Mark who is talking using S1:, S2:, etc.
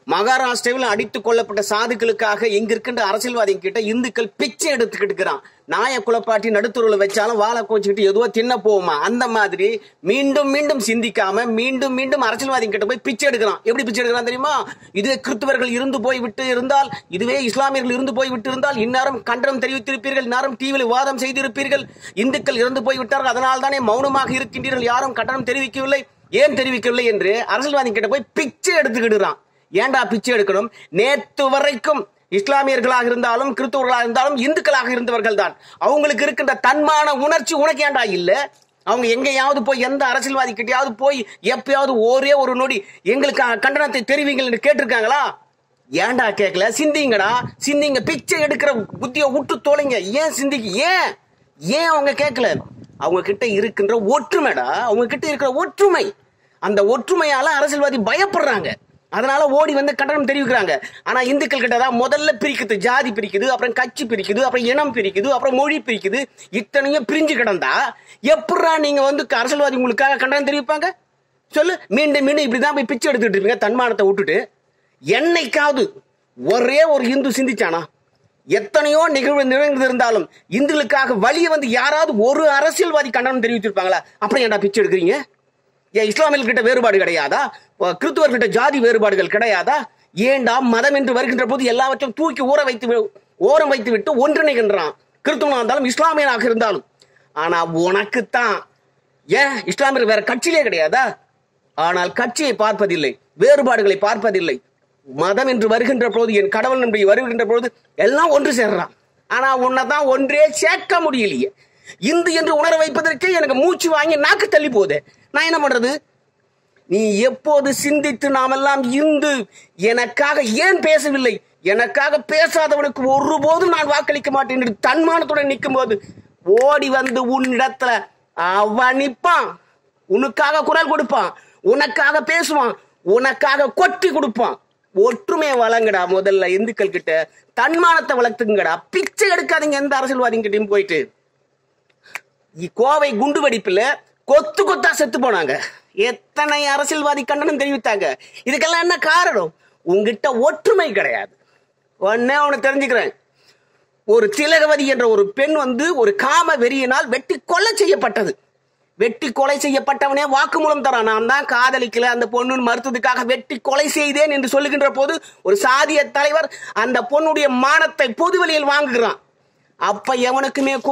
S1: மகாராஷ்டிராவில் அடித்துக் கொல்லப்பட்ட சாதுக்களுக்காக எங்க இருக்கின்ற அரசியல்வாதி கிட்ட இந்துக்கள் பிச்சை எடுத்துக்கிட்டு இருக்கிறான் நாய குலப்பாட்டி நடுத்தருவில் வச்சாலும் வாழை கோச்சுக்கிட்டு எதுவோ தின்ன போகுமா அந்த மாதிரி மீண்டும் மீண்டும் சிந்திக்காம மீண்டும் மீண்டும் அரசியல்வாதி கிட்ட போய் பிச்சை எடுக்கிறான் எப்படி பிச்சை எடுக்கிறான் தெரியுமா இதுவே கிறிஸ்துவர்கள் இருந்து போய் விட்டு இருந்தால் இதுவே இஸ்லாமியர்கள் இருந்து போய் விட்டு இருந்தால் இந்நேரம் கண்டனம் தெரிவித்திருப்பீர்கள் இந்நேரம் டிவியில் விவாதம் செய்திருப்பீர்கள் இந்துக்கள் இருந்து போய் விட்டார்கள் அதனால் தானே மௌனமாக இருக்கின்றீர்கள் யாரும் கண்டனம் தெரிவிக்கவில்லை ஏன் தெரிவிக்கவில்லை என்று அரசியல்வாதி கிட்ட போய் பிச்சை எடுத்துக்கிடுறான் ஏன்டா பிச்சை எடுக்கணும் நேத்து வரைக்கும் இஸ்லாமியர்களாக இருந்தாலும் கிறிஸ்தவர்களாக இருந்தாலும் இந்துக்களாக இருந்தவர்கள் தான் அவங்களுக்கு இருக்கின்ற தன்மான உணர்ச்சி உனக்கு ஏன்டா இல்ல அவங்க எங்கேயாவது போய் எந்த அரசியல்வாதி கிட்டயாவது போய் எப்பயாவது ஒரே ஒரு நொடி எங்களுக்கு கண்டனத்தை தெரிவிங்கள்னு கேட்டிருக்காங்களா ஏன்டா கேட்கல சிந்திங்கடா சிந்திங்க பிச்சை எடுக்கிற புத்தியை விட்டு தோலைங்க ஏன் சிந்திக்கு ஏன் ஏன் அவங்க கேட்கல அவங்க கிட்ட இருக்கின்ற ஒற்றுமைடா அவங்க கிட்ட இருக்கிற ஒற்றுமை அந்த ஒற்றுமையால அரசியல்வாதி பயப்படுறாங்க அதனால ஓடி வந்து கண்டனம் தெரிவிக்கிறாங்க ஆனா இந்துக்கள் கிட்ட தான் முதல்ல பிரிக்குது ஜாதி பிரிக்குது அப்புறம் கட்சி பிரிக்குது அப்புறம் இனம் பிரிக்குது அப்புறம் மொழி பிரிக்குது இத்தனையும் பிரிஞ்சு கிடந்தா எப்படா நீங்க வந்து அரசியல்வாதி உங்களுக்காக கண்டனம் தெரிவிப்பாங்க சொல்லு மீண்டும் மீண்டும் இப்படிதான் போய் பிச்சை எடுத்துட்டு இருப்பீங்க தன்மானத்தை விட்டுட்டு என்னைக்காவது ஒரே ஒரு இந்து சிந்திச்சானா எத்தனையோ நிகழ்வு நிகழ்ந்திருந்தாலும் இந்துக்களுக்காக வழியை வந்து யாராவது ஒரு அரசியல்வாதி கண்டனம் தெரிவித்திருப்பாங்களா அப்புறம் ஏன்டா பிச்சை எடுக்கிறீங்க ஏன் இஸ்லாமியர்கிட்ட வேறுபாடு கிடையாதா கிறிஸ்துவர்கிட்ட ஜாதி வேறுபாடுகள் கிடையாதா ஏண்டா மதம் என்று வருகின்ற போது எல்லாவற்றையும் தூக்கி ஊற வைத்து வி- ஓரம் வைத்து விட்டு ஒன்றிணைகின்றான் கிறிஸ்துவனாக இருந்தாலும் இஸ்லாமியனாக இருந்தாலும் ஆனா உனக்குத்தான் ஏன் இஸ்லாமியர் வேற கட்சியிலே கிடையாதா ஆனால் கட்சியை பார்ப்பதில்லை வேறுபாடுகளை பார்ப்பதில்லை மதம் என்று வருகின்ற போது என் கடவுள் என்று வருகின்ற பொழுது எல்லாம் ஒன்று சேர்றான் ஆனா உன்னைதான் ஒன்றே சேர்க்க முடியலையே இந்து என்று உணர வைப்பதற்கே எனக்கு மூச்சு வாங்கி நாக்கு தள்ளி போகுது நான் என்ன பண்றது நீ எப்போது சிந்தித்து நாமெல்லாம் இந்து எனக்காக ஏன் பேசவில்லை எனக்காக பேசாதவனுக்கு ஒருபோதும் நான் வாக்களிக்க மாட்டேன் என்று தன்மானத்துடன் நிற்கும் போது ஓடி வந்து உன்னிடத்துல அவன் நிப்பான் உனக்காக குரல் கொடுப்பான் உனக்காக பேசுவான் உனக்காக கொட்டி கொடுப்பான் ஒற்றுமையை வழங்குடா முதல்ல இந்துக்கள் கிட்ட தன்மானத்தை வளர்த்துங்கடா பிச்சை எடுக்காதீங்க எந்த அரசியல்வாதிகிட்டையும் போயிட்டு இ- கோவை குண்டு வெடிப்புல கொத்து கொத்தா செத்து போனாங்க எத்தனை அரசியல்வாதி கண்டனம் தெரிவித்தாங்க இதுக்கெல்லாம் என்ன காரணம் உங்ககிட்ட ஒற்றுமை கிடையாது ஒன்னே ஒன்னு தெரிஞ்சுக்கிறேன் ஒரு திலகவதி என்ற ஒரு பெண் வந்து ஒரு காம வெறியினால் வெட்டி கொலை செய்யப்பட்டது வெட்டி கொலை செய்யப்பட்டவனே வாக்குமூலம் தரான் நான் தான் காதலிக்கல அந்த பொண்ணு மறுத்ததுக்காக வெட்டி கொலை செய்தேன் என்று சொல்லுகின்ற போது ஒரு சாதிய தலைவர் அந்த பொண்ணுடைய மானத்தை பொதுவெளியில் வாங்குகிறான் அப்ப எவனுக்குமே